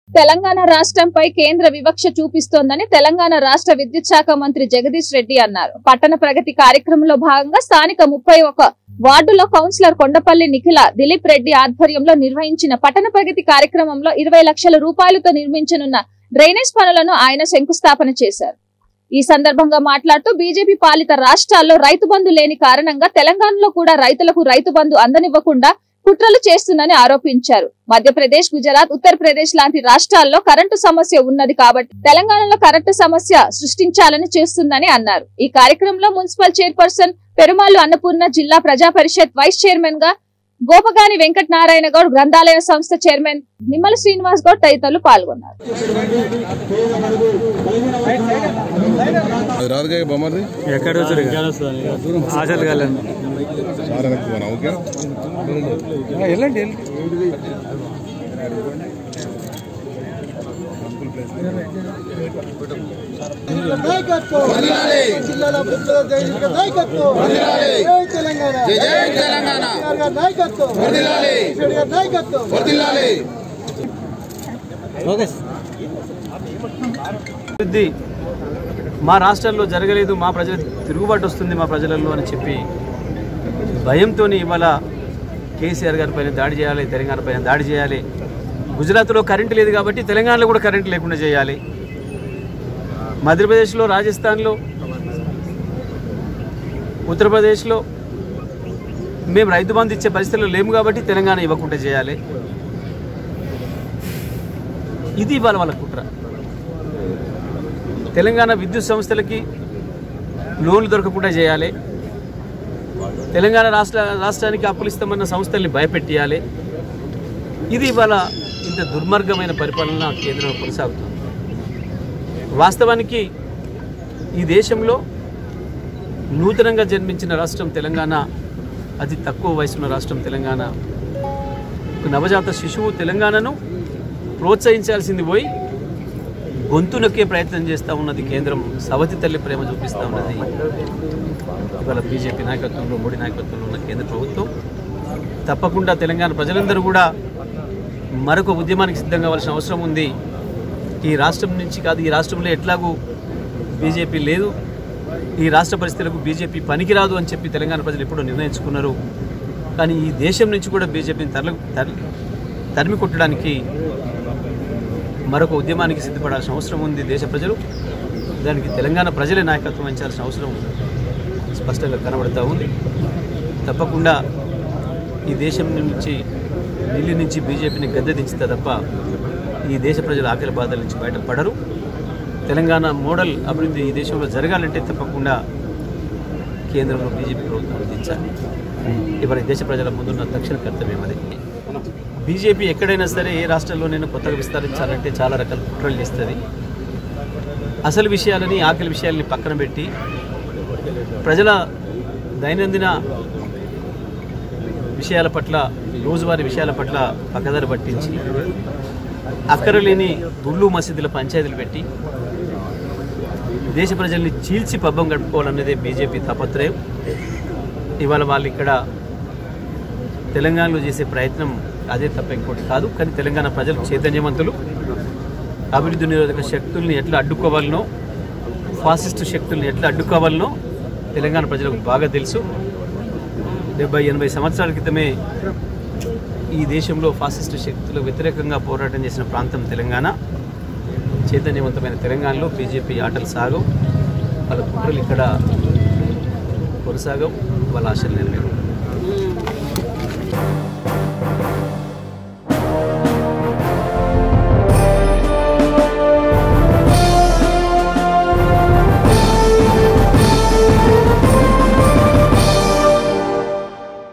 తెలంగాణ రాష్ట్రంపై కేంద్ర వివక్ష చూపిస్తోందని తెలంగాణ రాష్ట్ర విద్యుత్ శాఖ మంత్రి జగదీష్ రెడ్డి అన్నారు పట్టణ ప్రగతి కార్యక్రమంలో భాగంగా స్థానిక ముప్పై ఒక వార్డులో కౌన్సిలర్ కొండపల్లి నిఖిల దిలీప్ రెడ్డి ఆధ్వర్యంలో నిర్వహించిన పట్టణ ప్రగతి కార్యక్రమంలో ఇరవై లక్షల రూపాయలతో నిర్మించనున్న డ్రైనేజ్ పనులను ఆయన శంకుస్థాపన చేశారు ఈ సందర్భంగా మాట్లాడుతూ బీజేపీ పాలిత రాష్ట్రాల్లో రైతు బంధు లేని కారణంగా తెలంగాణలో కూడా రైతులకు రైతు బంధు అందనివ్వకుండా కుట్రలు చేస్తుందని ఆరోపించారు మధ్యప్రదేశ్ గుజరాత్ ఉత్తరప్రదేశ్ లాంటి రాష్ట్రాల్లో కరెంటు సమస్య ఉన్నది కాబట్టి తెలంగాణలో కరెంటు సమస్య సృష్టించాలని చేస్తుందని అన్నారు ఈ కార్యక్రమంలో మున్సిపల్ చైర్పర్సన్ పెరుమాళ్ళు అన్నపూర్ణ జిల్లా ప్రజా పరిషత్ వైస్ చైర్మన్ గా గోపగాని వెంకట నారాయణ గౌడ్ గ్రంథాలయ సంస్థ చైర్మన్ నిమ్మల శ్రీనివాస్ గౌడ్ తదితరులు పాల్గొన్నారు అది రాదుగా బొమ్మది ఎక్కడ వచ్చారు ఆశలు కాలేదు సార్ వెనక్కి పోనా ఓకే వెళ్ళండి నాయకత్వం జిల్లాల అభివృద్ధిలో జైనిక నాయకత్వం జై తెలంగాణ జై తెలంగాణ గారి నాయకత్వం కేసీఆర్ గారి నాయకత్వం అభివృద్ధి మా రాష్ట్రాల్లో జరగలేదు మా ప్రజల తిరుగుబాటు వస్తుంది మా ప్రజలలో అని చెప్పి భయంతో ఇవాళ కేసీఆర్ గారి పైన దాడి చేయాలి తెలంగాణ పైన దాడి చేయాలి గుజరాత్లో కరెంటు లేదు కాబట్టి తెలంగాణలో కూడా కరెంటు లేకుండా చేయాలి మధ్యప్రదేశ్లో రాజస్థాన్లో ఉత్తరప్రదేశ్లో మేము రైతు బంధు ఇచ్చే పరిస్థితుల్లో లేము కాబట్టి తెలంగాణ ఇవ్వకుండా చేయాలి ఇది ఇవాళ వాళ్ళ కుట్ర తెలంగాణ విద్యుత్ సంస్థలకి లోన్లు దొరకకుండా చేయాలి తెలంగాణ రాష్ట్ర రాష్ట్రానికి అప్పులు ఇస్తామన్న సంస్థల్ని భయపెట్టియాలి ఇది ఇవాళ ఇంత దుర్మార్గమైన పరిపాలన కేంద్రం కొనసాగుతుంది వాస్తవానికి ఈ దేశంలో నూతనంగా జన్మించిన రాష్ట్రం తెలంగాణ అతి తక్కువ వయసున్న రాష్ట్రం తెలంగాణ ఒక నవజాత శిశువు తెలంగాణను ప్రోత్సహించాల్సింది పోయి గొంతు నొక్కే ప్రయత్నం చేస్తూ ఉన్నది కేంద్రం సవతి తల్లి ప్రేమ చూపిస్తూ ఉన్నది ఇవాళ బీజేపీ నాయకత్వంలో మోడీ నాయకత్వంలో ఉన్న కేంద్ర ప్రభుత్వం తప్పకుండా తెలంగాణ ప్రజలందరూ కూడా మరొక ఉద్యమానికి సిద్ధం కావాల్సిన అవసరం ఉంది ఈ రాష్ట్రం నుంచి కాదు ఈ రాష్ట్రంలో ఎట్లాగూ బీజేపీ లేదు ఈ రాష్ట్ర పరిస్థితులకు బీజేపీ పనికిరాదు అని చెప్పి తెలంగాణ ప్రజలు ఎప్పుడో నిర్ణయించుకున్నారు కానీ ఈ దేశం నుంచి కూడా బీజేపీని తరలి తరలి తరిమి కొట్టడానికి మరొక ఉద్యమానికి సిద్ధపడాల్సిన అవసరం ఉంది దేశ ప్రజలు దానికి తెలంగాణ ప్రజలే నాయకత్వం వహించాల్సిన అవసరం స్పష్టంగా కనబడుతూ ఉంది తప్పకుండా ఈ దేశం నుంచి ఢిల్లీ నుంచి బీజేపీని గద్దె దించితే తప్ప ఈ దేశ ప్రజల ఆకలి బాధల నుంచి బయటపడరు తెలంగాణ మోడల్ అభివృద్ధి ఈ దేశంలో జరగాలంటే తప్పకుండా కేంద్రంలో బీజేపీ ప్రభుత్వం దించాలి ఇవాళ దేశ ప్రజల ముందున్న తక్షణ కర్తవ్యం అది బీజేపీ ఎక్కడైనా సరే ఏ రాష్ట్రంలోనైనా కొత్తగా విస్తరించాలంటే చాలా రకాల కుట్రలు చేస్తుంది అసలు విషయాలని ఆకలి విషయాలని పక్కన పెట్టి ప్రజల దైనందిన విషయాల పట్ల రోజువారీ విషయాల పట్ల పక్కదారి పట్టించి అక్కరలేని గుళ్ళు మసీదుల పంచాయతీలు పెట్టి దేశ ప్రజల్ని చీల్చి పబ్బం గడుపుకోవాలన్నదే బీజేపీ తాపత్రయం ఇవాళ వాళ్ళు ఇక్కడ తెలంగాణలో చేసే ప్రయత్నం అదే తప్ప ఇంకోటి కాదు కానీ తెలంగాణ ప్రజలు చైతన్యవంతులు అభివృద్ధి నిరోధక శక్తుల్ని ఎట్లా అడ్డుకోవాలనో ఫాసిస్టు శక్తుల్ని ఎట్లా అడ్డుకోవాలనో తెలంగాణ ప్రజలకు బాగా తెలుసు డెబ్బై ఎనభై సంవత్సరాల క్రితమే ఈ దేశంలో ఫాసిస్టు శక్తులకు వ్యతిరేకంగా పోరాటం చేసిన ప్రాంతం తెలంగాణ చైతన్యవంతమైన తెలంగాణలో బీజేపీ ఆటలు సాగవు వాళ్ళ కుట్రలు ఇక్కడ కొనసాగవు వాళ్ళ ఆశలు నెరవేరు